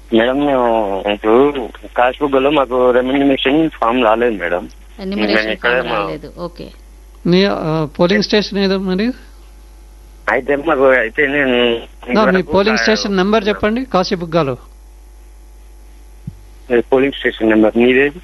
Madam మేము ఇప్పుడు cost book లో మాకు రెమ్యూనిషన్ ఫామ్ రాలేదు మేడం నేను ఎన్యూమరేషన్ ఇక్కడ ఫామ్ మా- రాలేదు ఓకే నీ ఆ, పోలింగ్ స్టేషన్ ఏదో మరి అయితే మాకు అయితే నేను నా, మీ పోలింగ్ స్టేషన్ నెంబర్ చెప్పండి కాశీబుగ్గాలో పోలింగ్ స్టేషన్ నెంబర్ మీదేది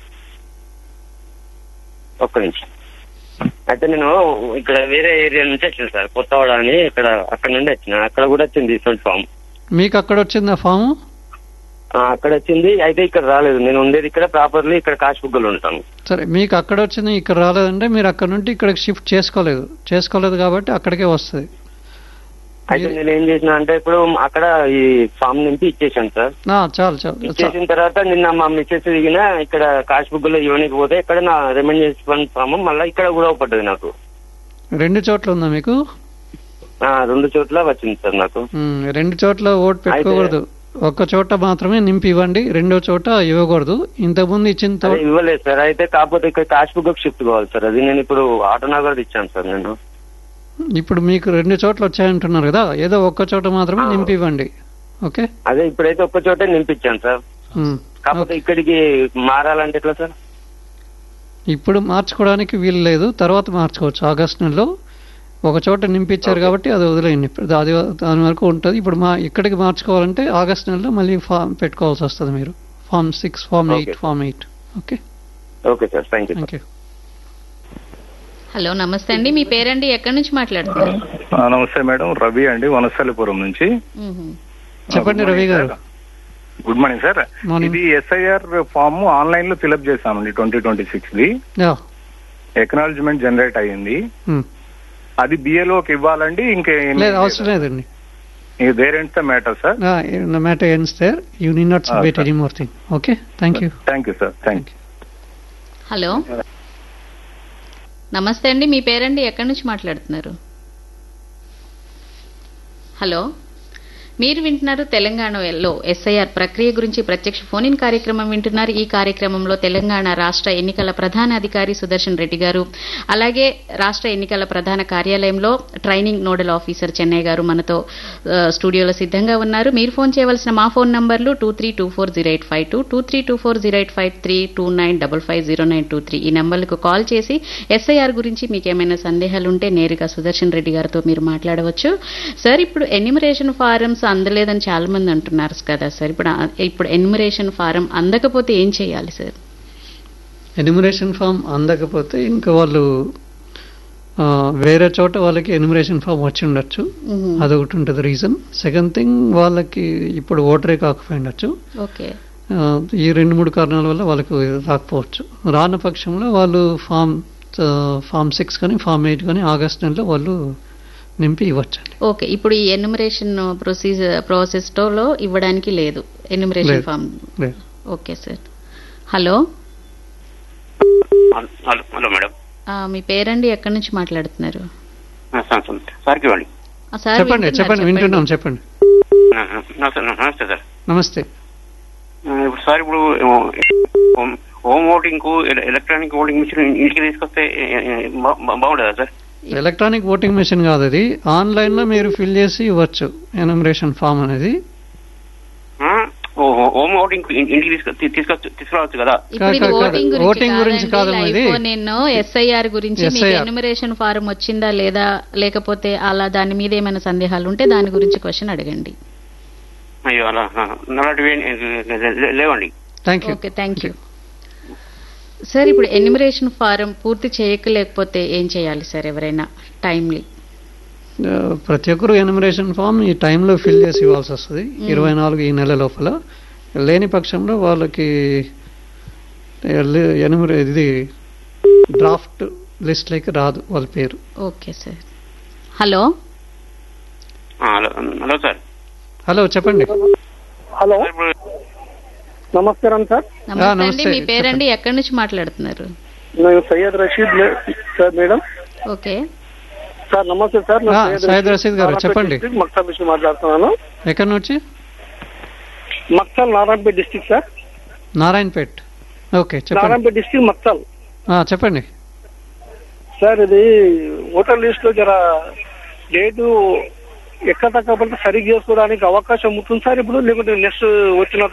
ఒక్క నిమిషం అయితే నేను ఇక్కడ వేరే ఏరియా నుంచి వచ్చాను సార్ కొత్తవాడ అని ఇక్కడ అక్కడ నుండి వచ్చిన అక్కడ కూడా వచ్చింది ఇటువంటి ఫామ్ మీకు అక్కడ వచ్చింది ఆ ఫాము ఆ, అక్కడ వచ్చింది అయితే ఇక్కడ రాలేదు నేను ఉండేది ఇక్కడ ప్రాపర్లీ ఇక్కడ కాస్ట్ బుక్ లో ఉంటాను సరే మీకు అక్కడ వచ్చింది ఇక్కడ రాలేదంటే మీరు అక్కడ నుండి ఇక్కడికి షిఫ్ట్ చేసుకోలేదు చేసుకోలేదు కాబట్టి అక్కడికే వస్తుంది అయితే నేను ఏం చేసిన అంటే ఇప్పుడు అక్కడ ఈ ఫామ్ నింపి ఇచ్చేసాను సార్ ఆ, చాలు చాలు చా- ఇచ్చేసిన తర్వాత నిన్న మా మిస్సెస్ దిగిన ఇక్కడ కాస్ట్ బుక్ లో ఇవ్వడానికి పోతే ఇక్కడ నా రెమెండేషన్ ఫామ్ మళ్ళీ ఇక్కడ కూడా పడ్డది నాకు రెండు చోట్ల ఉందా మీకు ఆ, రెండు చోట్ల వచ్చింది సార్ నాకు ఉమ్, రెండు చోట్ల ఓటు పెట్టుకోకూడదు ఒక్క చోట మాత్రమే నింపి ఇవ్వండి రెండో చోట ఇవ్వకూడదు ఇంతకుముందు ఇచ్చిన తో- అదే ఇవ్వలేదు సార్ అయితే కాకపోతే ఇక్కడ కాస్ట్ బుక్ షిఫ్ట్ కావాలి సార్ అది నేను ఇప్పుడు ఆటోనగర్ ఇచ్చాను సార్ నేను ఇప్పుడు మీకు రెండు చోట్ల వచ్చాయంటున్నారు కదా ఏదో ఒక్క చోట మాత్రమే నింపి ఇవ్వండి ఓకే అదే ఇప్పుడైతే ఒక్క చోటే నింపించాను సార్ ఉమ్. కాకపోతే ఇక్కడికి మారాలంటే ఎట్లా సార్ ఇప్పుడు మార్చుకోవడానికి వీలు లేదు తర్వాత మార్చుకోవచ్చు ఆగస్ట్ నెలలో ఒక చోట నింపించారు కాబట్టి అది వదిలేయండి ఇప్పుడు అది దాని వరకు ఉంటుంది ఇప్పుడు మా ఇక్కడికి మార్చుకోవాలంటే ఆగస్ట్ నెలలో మళ్ళీ ఫామ్ పెట్టుకోవాల్సి వస్తుంది మీరు form six form eight Okay. Form eight okay okay sir thank you thank you hello నమస్తే అండి మీ పేరండి ఎక్కడి నుంచి మాట్లాడుతున్నారు ఆ, నమస్తే మేడం రవి అండి వనస్థలిపురం నుంచి మ్మ్. చెప్పండి రవి గారు గుడ్ మార్నింగ్ సార్ Morning. ఇది ఎస్ఐఆర్ ఫామ్ ఆన్లైన్ లో ఫిల్అప్ చేశామండి ట్వంటీ ట్వంటీ సిక్స్ ది యా ఎకనాలజ్మెంట్ జనరేట్ అయ్యింది ఉమ్. అది బిఏలోకి ఇవ్వాలండి ఇంకే లేదు అవసరం లేదండి there ends the matter sir no matter ends there you need not Ah, submit sir. any more thing okay thank you thank you sir thank you hello నమస్తే అండి మీ పేరండి ఎక్కడి నుంచి మాట్లాడుతున్నారు హలో మీరు వింటున్నారు తెలంగాణలో ఎస్ఐఆర్ ప్రక్రియ గురించి ప్రత్యక్ష ఫోన్ ఇన్ కార్యక్రమం వింటున్నారు ఈ కార్యక్రమంలో తెలంగాణ రాష్ట్ర ఎన్నికల ప్రధాన అధికారి సుదర్శన్ రెడ్డి గారు అలాగే రాష్ట్ర ఎన్నికల ప్రధాన కార్యాలయంలో ట్రైనింగ్ నోడల్ ఆఫీసర్ చెన్నై గారు మనతో ఆ, స్టూడియోలో సిద్ధంగా ఉన్నారు మీరు ఫోన్ చేయవలసిన మా ఫోన్ నంబర్లు two three two four zero eight five two two three two four zero eight five three two nine double five zero nine two three ఈ నంబర్లకు కాల్ చేసి ఎస్ఐఆర్ గురించి మీకు ఏమైనా సందేహాలు ఉంటే నేరుగా సుదర్శన్ రెడ్డి గారితో మీరు మాట్లాడవచ్చు సార్ ఇప్పుడు ఎన్యూమరేషన్ ఫారమ్స్ అందలేదని చాలా మంది అంటున్నారు కదా సార్ ఇప్పుడు ఆ- ఇప్పుడు ఎన్యూమరేషన్ ఫారం అందకపోతే ఏం చేయాలి సార్ ఎన్యుమరేషన్ ఫామ్ అందకపోతే ఇంకా వాళ్ళు ఆ, వేరే చోట వాళ్ళకి ఎన్యుమరేషన్ ఫామ్ వచ్చి ఉండొచ్చు అదొకటి ఉంటుంది రీజన్ సెకండ్ థింగ్ వాళ్ళకి ఇప్పుడు ఓటరే కాకపోయి ఉండొచ్చు ఓకే ఆ, ఈ రెండు మూడు కారణాల వల్ల వాళ్ళకు రాకపోవచ్చు రాని పక్షంలో వాళ్ళు ఫామ్ ఆ, ఫామ్ సిక్స్ కానీ ఫామ్ ఎయిట్ కానీ ఆగస్ట్ నెలలో వాళ్ళు నింపి ఇవ్వచ్చండి ఓకే ఇప్పుడు ఈ ఎన్యూమరేషన్ ప్రొసీజర్ ప్రాసెస్ లో ఇవ్వడానికి లేదు ఎన్యూమరేషన్ లేదు. ఫామ్ లేదు. Okay sir hello hello hello madam ఆ, మీ పేరండి ఎక్కడి నుంచి మాట్లాడుతున్నారు సార్కి ఇవ్వండి ఆ, సార్ చెప్పండి వింటున్నారు, చెప్పండి వింటున్నాం చెప్పండి నమస్తే నమస్తే సార్ నమస్తే ఇప్పుడు సార్ ఇప్పుడు హోమ్- హోమ్ ఓటింగ్ కు ఎల- ఎలక్ట్రానిక్ ఓటింగ్ మిషన్ ఇంటికి తీసుకొస్తే ఏ- ఏ- బా- బా- బాగుంటుందా సార్ ఎలక్ట్రానిక్ ఓటింగ్ మెషిన్ కాదు అది ఆన్లైన్లో మీరు ఫిల్ చేసి ఇవ్వచ్చు ఎనమరేషన్ ఫామ్ అనేది ఆ? ఓ హో- హోమ్ ఓటింగ్ కు ఇన్- ఇంటికి తీసుకు తీసుకొచ్చు తీసుకురావచ్చు కదా ఇప్పుడు ఇది కాదు, కాదు. ఓటింగ్ గురించి ఓటింగ్ గురించి కాదండి, కాదమ్మా లైవ్ ఇది. ఫోన్ నేను ఎస్ఐఆర్ గురించి మీకు SIR. ఎన్యూమరేషన్ ఫారం వచ్చిందా లేదా లేకపోతే అలా దాని మీద ఏమైనా సందేహాలు ఉంటే దాని గురించి క్వశ్చన్ అడగండి అయ్యో అలా ఆ, అలాంటివి ఏం- లే- లే- లేవండి thank you okay thank you sir ఇప్పుడు ఎన్యూమరేషన్ ఫారం పూర్తి చేయకలేకపోతే ఏం చేయాలి సార్ ఎవరైనా టైమ్లీ ఆ, ప్రతి ఒక్కరు ఎనిమరేషన్ ఫామ్ ఈ టైంలో ఫిల్ చేసి ఇవ్వాల్సి వస్తుంది ఇరవై నాలుగు ఈ నెల లోపల లేని పక్షంలో వాళ్ళకి ఎనిమరే ఇది డ్రాఫ్ట్ లిస్ట్లోకి రాదు వాళ్ళ పేరు ఓకే సార్ హలో ఆ, హలో హలో సార్ హలో చెప్పండి హలో సార్, ఇప్పుడు నమస్కారం సార్ నమస్తే అండి నమస్తే. మీ పేరండి ఎక్కడి నుంచి మాట్లాడుతున్నారు నేను సయ్యద్ రషీద్ మే- సార్ మేడం ఓకే సార్ నమస్తే సార్ నేను ఆ, సయ్యద్ రషీద్ గారు, నారాయణపేట చెప్పండి. డిస్ట్రిక్ట్ మక్తల్ నుంచి మాట్లాడుతున్నాను ఎక్కడి నుంచి Makthal Narayanpet district sir Narayanpet okay చెప్పండి నారాయణపేట డిస్ట్రిక్ట్ మక్తల్ ఆ, చెప్పండి సార్ ఇది ఓటర్ లిస్ట్ లో జర డేటు ఎక్కడ తగ్గకపోతే సరిగ్గా చేసుకోవడానికి అవకాశం ఉంటుంది సార్ ఇప్పుడు లేకుంటే నెక్స్ట్ వచ్చిన